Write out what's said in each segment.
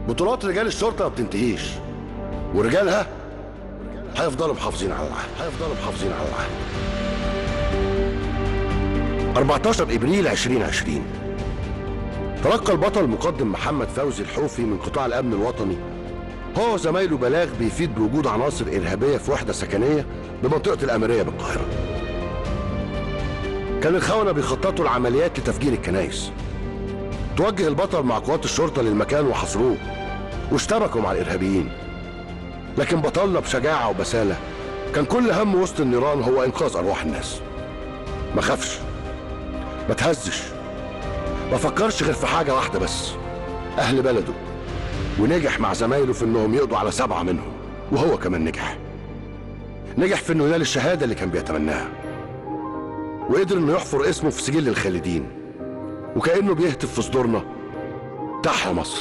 بطولات رجال الشرطه ما بتنتهيش ورجالها هيفضلوا محافظين على العهد هيفضلوا محافظين على العهد 14 ابريل 2020 تلقى البطل المقدم محمد فوزي الحوفي من قطاع الامن الوطني هو وزمايله بلاغ بيفيد بوجود عناصر ارهابيه في وحده سكنيه بمنطقه الاميريه بالقاهره كان الخونه بيخططوا العمليات لتفجير الكنائس توجه البطل مع قوات الشرطه للمكان وحصروه واشتبكوا مع الارهابيين لكن بطلنا بشجاعه وبساله كان كل هم وسط النيران هو انقاذ ارواح الناس ما خافش ما تهزش ما فكرش غير في حاجه واحده بس اهل بلده ونجح مع زمايله في انهم يقضوا على سبعه منهم وهو كمان نجح نجح في انه ينال الشهاده اللي كان بيتمناها وقدر انه يحفر اسمه في سجل الخالدين وكانه بيهتف في صدورنا تحيا مصر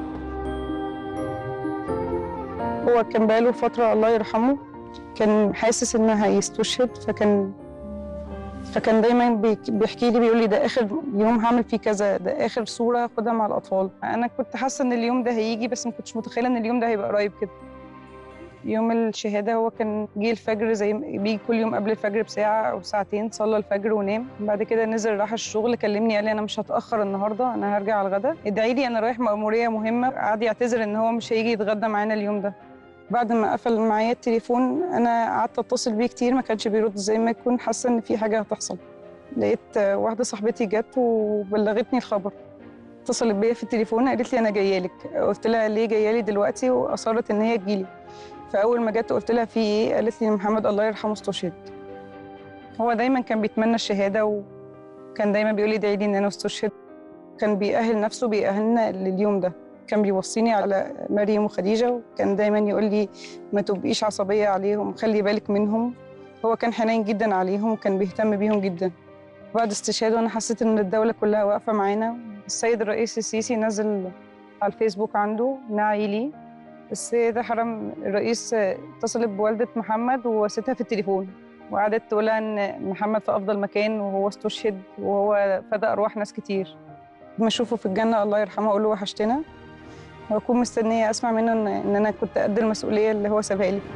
هو كان بقاله فترة الله يرحمه كان حاسس إنه هيستشهد فكان فكان دايما بيك- بيحكي لي بيقول لي ده آخر يوم هعمل فيه كذا ده آخر صورة هاخدها مع الأطفال أنا كنت حاسة إن اليوم ده هيجي بس ما كنتش متخيلة إن اليوم ده هيبقى قريب كده يوم الشهادة هو كان جه الفجر زي ما بيجي كل يوم قبل الفجر بساعة أو ساعتين صلى الفجر ونام بعد كده نزل راح الشغل كلمني قال لي أنا مش هتأخر النهاردة أنا هرجع على الغدا ادعي لي أنا رايح مأمورية مهمة قعد يعتذر إن هو مش هيجي يتغدى معانا اليوم ده بعد ما قفل معايا التليفون انا قعدت اتصل بيه كتير ما كانش بيرد زي ما يكون حاسه ان في حاجه هتحصل لقيت آه، واحده صاحبتي جت وبلغتني الخبر اتصلت بيا في التليفون قالت لي انا جايه لك قلت لها ليه جايه لي دلوقتي واصرت ان هي تجيلي فاول ما جت قلت لها في ايه قالت لي محمد الله يرحمه استشهد هو دايما كان بيتمنى الشهاده وكان دايما بيقول لي ادعي لي ان انا استشهد كان بيأهل نفسه بيأهلنا لليوم ده كان بيوصيني على مريم وخديجه وكان دايما يقول لي ما تبقيش عصبيه عليهم خلي بالك منهم هو كان حنين جدا عليهم وكان بيهتم بيهم جدا بعد استشهاده انا حسيت ان الدوله كلها واقفه معانا السيد الرئيس السيسي نزل على الفيسبوك عنده نعي لي السيدة حرم الرئيس اتصلت بوالدة محمد وواسيتها في التليفون وقعدت تقولها ان محمد في افضل مكان وهو استشهد وهو فدى ارواح ناس كتير لما اشوفه في الجنه الله يرحمه اقول له وحشتنا واكون مستنيه اسمع منه ان ان انا كنت قد المسؤوليه اللي هو سابها لي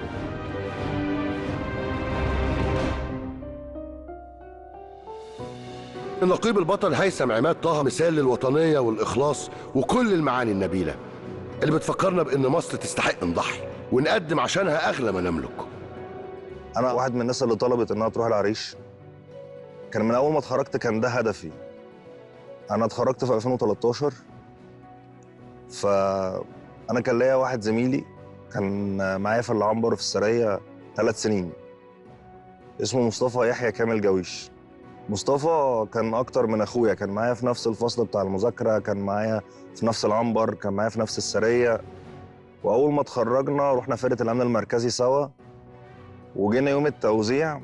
النقيب البطل هيثم عماد طه مثال للوطنيه والاخلاص وكل المعاني النبيله اللي بتفكرنا بان مصر تستحق نضحي ونقدم عشانها اغلى ما نملك انا واحد من الناس اللي طلبت انها تروح العريش كان من اول ما اتخرجت كان ده هدفي انا اتخرجت في 2013 فانا كان ليا واحد زميلي كان معايا في العنبر في السريه ثلاث سنين اسمه مصطفى يحيى كامل جويش مصطفى كان اكتر من اخويا كان معايا في نفس الفصل بتاع المذاكره كان معايا في نفس العنبر كان معايا في نفس السريه واول ما اتخرجنا رحنا فرقه الامن المركزي سوا وجينا يوم التوزيع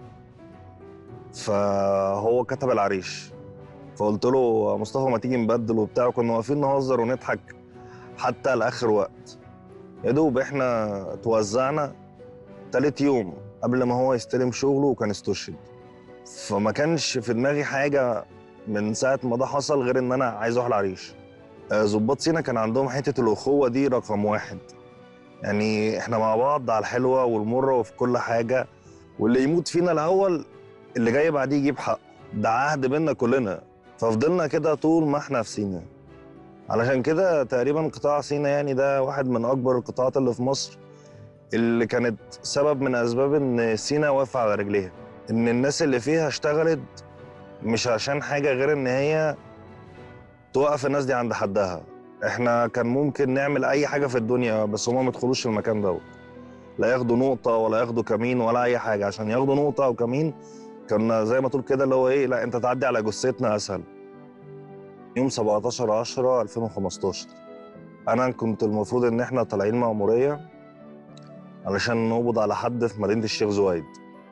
فهو كتب العريش فقلت له يا مصطفى ما تيجي نبدل وبتاع كنا واقفين نهزر ونضحك حتى لاخر وقت يا دوب احنا توزعنا تالت يوم قبل ما هو يستلم شغله وكان استشهد فما كانش في دماغي حاجه من ساعه ما ده حصل غير ان انا عايز اروح العريش آه، ظباط سينا كان عندهم حته الاخوه دي رقم واحد يعني احنا مع بعض على الحلوه والمره وفي كل حاجه واللي يموت فينا الاول اللي جاي بعديه يجيب حقه ده عهد بينا كلنا ففضلنا كده طول ما احنا في سينا علشان كده تقريبا قطاع سينا يعني ده واحد من اكبر القطاعات اللي في مصر اللي كانت سبب من اسباب ان سينا واقفه على رجليها ان الناس اللي فيها اشتغلت مش عشان حاجه غير ان هي توقف الناس دي عند حدها احنا كان ممكن نعمل اي حاجه في الدنيا بس هما ما يدخلوش المكان دوت لا ياخدوا نقطه ولا ياخدوا كمين ولا اي حاجه عشان ياخدوا نقطه او كمين كنا زي ما تقول كده اللي هو ايه لا انت تعدي على جثتنا اسهل يوم 17 10 2015 انا كنت المفروض ان احنا طالعين مأمورية علشان نقبض على حد في مدينة الشيخ زويد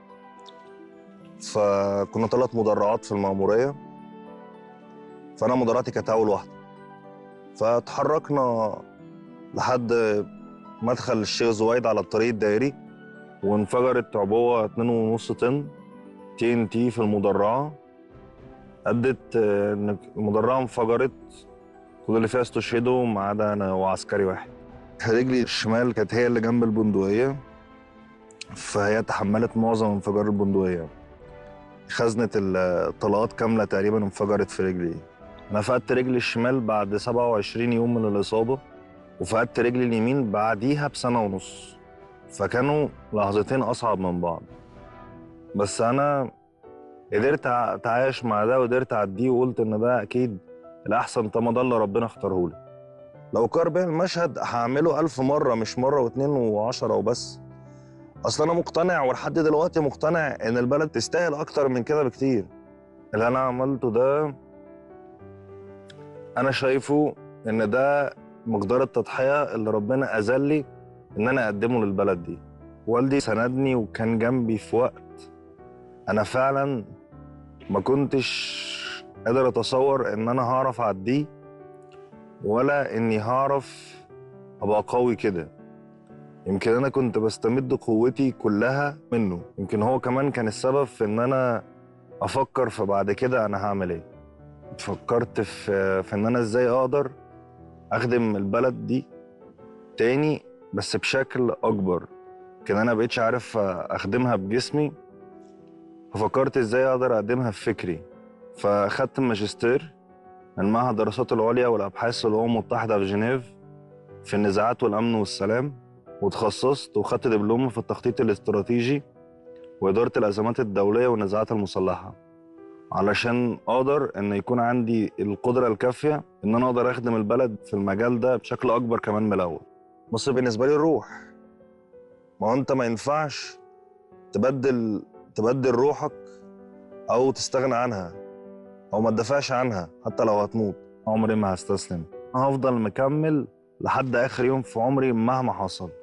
فكنا ثلاث مدرعات في المأمورية فأنا مدرعتي كانت أول واحدة فتحركنا لحد مدخل الشيخ زويد على الطريق الدائري وانفجرت عبوة 2.5 طن تي ان تي في المدرعة أدت آه، إن المدرعة انفجرت كل اللي فيها استشهدوا ما عدا انا وعسكري واحد رجلي الشمال كانت هي اللي جنب البندقيه فهي تحملت معظم انفجار البندقيه خزنه الطلقات كامله تقريبا انفجرت في رجلي انا فقدت رجلي الشمال بعد 27 يوم من الاصابه وفقدت رجلي اليمين بعديها بسنه ونص فكانوا لحظتين اصعب من بعض بس انا قدرت اتعايش مع ده وقدرت اعديه وقلت ان ده اكيد الاحسن طالما ده اللي ربنا اختاره لي لو كار بيا المشهد هعمله ألف مرة مش مرة واتنين وعشرة وبس أصل أنا مقتنع ولحد دلوقتي مقتنع إن البلد تستاهل أكتر من كده بكتير اللي أنا عملته ده أنا شايفه إن ده مقدار التضحية اللي ربنا أذل لي إن أنا أقدمه للبلد دي والدي سندني وكان جنبي في وقت أنا فعلا ما كنتش قادر أتصور إن أنا هعرف أعديه ولا إني هعرف أبقى قوي كده يمكن أنا كنت بستمد قوتي كلها منه يمكن هو كمان كان السبب في إن أنا أفكر في بعد كده أنا هعمل إيه فكرت في في إن أنا إزاي أقدر أخدم البلد دي تاني بس بشكل أكبر كان أنا مبقتش عارف أخدمها بجسمي ففكرت إزاي أقدر أقدمها في فكري فأخدت الماجستير من معهد الدراسات العليا والأبحاث الأمم المتحدة في جنيف في النزاعات والأمن والسلام وتخصصت وخدت دبلوم في التخطيط الاستراتيجي وإدارة الأزمات الدولية والنزاعات المسلحة علشان أقدر إن يكون عندي القدرة الكافية إن أنا أقدر أخدم البلد في المجال ده بشكل أكبر كمان من الأول بص بالنسبة لي الروح ما هو أنت ما ينفعش تبدل تبدل روحك أو تستغنى عنها أو ما تدافعش عنها حتى لو هتموت عمري ما هستسلم هفضل مكمل لحد آخر يوم في عمري مهما حصل